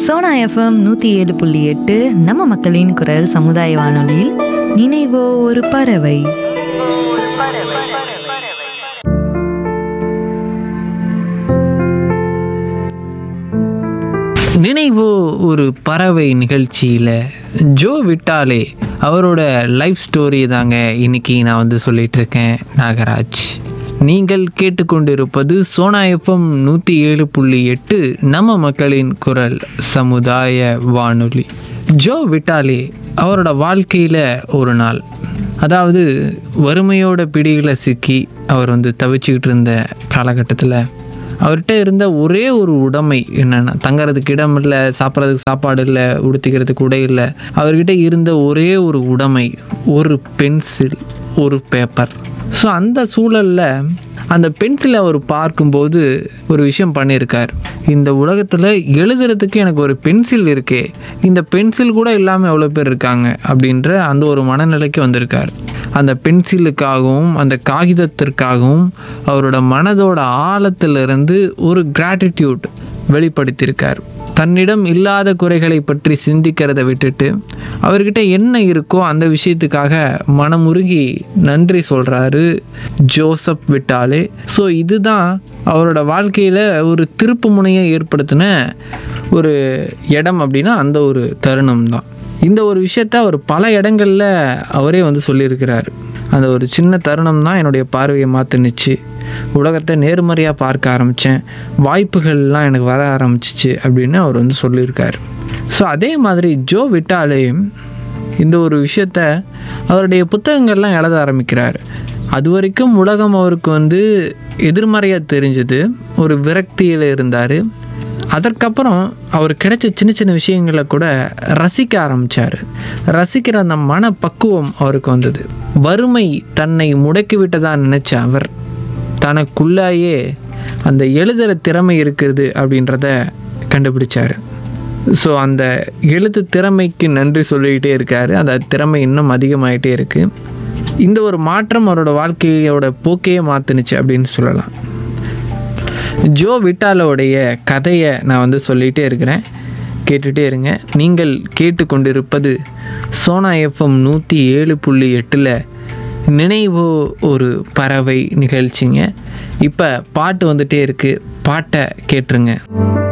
Sona FM நூற்றி ஏழு புள்ளி எட்டு நம்ம மக்களின் குரல் சமுதாய வானொலியில் நினைவோ ஒரு பறவை நினைவு ஒரு பறவை நிகழ்ச்சியில் ஜோ விட்டாலே அவரோட லைஃப் ஸ்டோரி தாங்க இன்னைக்கு நான் வந்து சொல்லிட்டு இருக்கேன் நாகராஜ் நீங்கள் கேட்டுக்கொண்டிருப்பது சோனா எஃப்எம் நூற்றி ஏழு புள்ளி எட்டு நம்ம மக்களின் குரல் சமுதாய வானொலி ஜோ விட்டாலே அவரோட வாழ்க்கையில் ஒரு நாள் அதாவது வறுமையோட பிடிகளை சிக்கி அவர் வந்து தவிச்சுக்கிட்டு இருந்த காலகட்டத்தில் அவர்கிட்ட இருந்த ஒரே ஒரு உடைமை என்னென்னா தங்கறதுக்கு இடம் இல்லை சாப்பிட்றதுக்கு சாப்பாடு இல்லை உடுத்திக்கிறதுக்கு உடை இல்லை அவர்கிட்ட இருந்த ஒரே ஒரு உடைமை ஒரு பென்சில் ஒரு பேப்பர் ஸோ அந்த சூழலில் அந்த பென்சிலை அவர் பார்க்கும்போது ஒரு விஷயம் பண்ணியிருக்கார் இந்த உலகத்தில் எழுதுறதுக்கு எனக்கு ஒரு பென்சில் இருக்கே இந்த பென்சில் கூட இல்லாமல் எவ்வளோ பேர் இருக்காங்க அப்படின்ற அந்த ஒரு மனநிலைக்கு வந்திருக்கார் அந்த பென்சிலுக்காகவும் அந்த காகிதத்திற்காகவும் அவரோட மனதோட ஆழத்திலிருந்து ஒரு கிராட்டிடியூட் வெளிப்படுத்தியிருக்கார் தன்னிடம் இல்லாத குறைகளை பற்றி சிந்திக்கிறதை விட்டுட்டு அவர்கிட்ட என்ன இருக்கோ அந்த விஷயத்துக்காக மனமுருகி நன்றி சொல்கிறாரு ஜோசப் விட்டாலே ஸோ இதுதான் அவரோட வாழ்க்கையில் ஒரு திருப்பு முனையை ஏற்படுத்தின ஒரு இடம் அப்படின்னா அந்த ஒரு தருணம் தான் இந்த ஒரு விஷயத்த அவர் பல இடங்களில் அவரே வந்து சொல்லியிருக்கிறார் அந்த ஒரு சின்ன தருணம் தான் என்னுடைய பார்வையை மாற்றினுச்சு உலகத்தை நேர்மறையாக பார்க்க ஆரம்பித்தேன் வாய்ப்புகள்லாம் எனக்கு வர ஆரம்பிச்சிச்சு அப்படின்னு அவர் வந்து சொல்லியிருக்கார் ஸோ அதே மாதிரி ஜோ விட்டாலே இந்த ஒரு விஷயத்த அவருடைய புத்தகங்கள்லாம் எழுத ஆரம்பிக்கிறார் அது வரைக்கும் உலகம் அவருக்கு வந்து எதிர்மறையாக தெரிஞ்சது ஒரு விரக்தியில் இருந்தார் அதற்கப்புறம் அவர் கிடைச்ச சின்ன சின்ன விஷயங்களை கூட ரசிக்க ஆரம்பித்தார் ரசிக்கிற அந்த மனப்பக்குவம் அவருக்கு வந்தது வறுமை தன்னை முடக்கி விட்டதா நினச்ச அவர் தனக்குள்ளாயே அந்த எழுதுகிற திறமை இருக்கிறது அப்படின்றத கண்டுபிடிச்சார் ஸோ அந்த எழுத்து திறமைக்கு நன்றி சொல்லிக்கிட்டே இருக்கார் அந்த திறமை இன்னும் அதிகமாகிட்டே இருக்குது இந்த ஒரு மாற்றம் அவரோட வாழ்க்கையோட போக்கையே மாற்றுனுச்சு அப்படின்னு சொல்லலாம் ஜோ விட்டாலோடைய கதையை நான் வந்து சொல்லிகிட்டே இருக்கிறேன் கேட்டுகிட்டே இருங்க நீங்கள் கேட்டுக்கொண்டிருப்பது சோனா எஃப்எம் நூற்றி ஏழு புள்ளி எட்டில் நினைவோ ஒரு பறவை நிகழ்ச்சிங்க இப்போ பாட்டு வந்துட்டே இருக்குது பாட்டை கேட்டுருங்க